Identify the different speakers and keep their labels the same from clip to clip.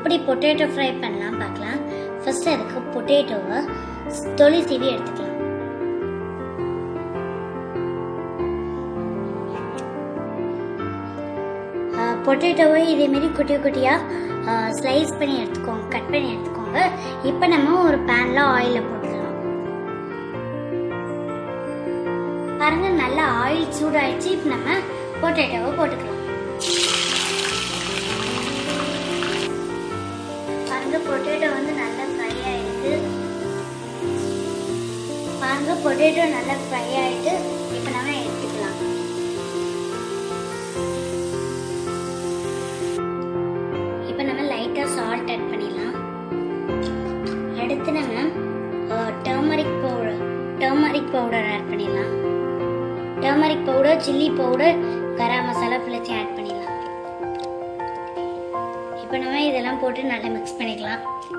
Speaker 1: எப்படி potato fry பண்ணலாம் பார்க்கலாம் ஃபர்ஸ்ட் அதுக்கு பொட்டேட்டோவை தொளி சீவி எடுத்துக்கலாம் பொட்டேட்டோவை இதேமாரி குட்டி குட்டியாக ஸ்லைஸ் பண்ணி எடுத்துக்கோங்க கட் பண்ணி எடுத்துக்கோங்க இப்போ நம்ம ஒரு பேனில் ஆயிலில் போட்டுக்கலாம் பாருங்க நல்லா ஆயில் சூடாயிடுச்சு இப்போ நம்ம பொட்டேட்டோவை போட்டுக்கலாம் பாருங்க பொட்டேட்டோ வந்து நல்லா ஃப்ரை ஆயிடுது பாருங்க பொட்டேட்டோ நல்லா ஃப்ரை ஆயிட்டு இப்போ நம்ம எடுத்துக்கலாம் இப்போ நம்ம லைட்டாக சால்ட் ஆட் பண்ணிடலாம் அடுத்து நம்ம turmeric powder turmeric powder add பண்ணிடலாம் turmeric powder chilli powder garam masala பிள்ளைச்சி ஆட் பண்ணிடலாம் இப்போ நம்ம இதெல்லாம் போட்டு நல்லா மிக்ஸ் பண்ணிக்கலாம்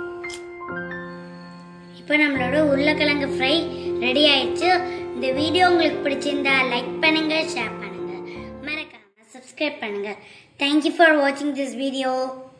Speaker 1: இப்போ நம்மளோட உருளைக்கிழங்கு ஃப்ரை ரெடி ஆயிடுச்சு இந்த வீடியோ உங்களுக்கு பிடிச்சிருந்தா லைக் பண்ணுங்க ஷேர் பண்ணுங்க மறக்காம சப்ஸ்கிரைப் பண்ணுங்க தேங்க்யூ ஃபார் வாட்சிங் திஸ் வீடியோ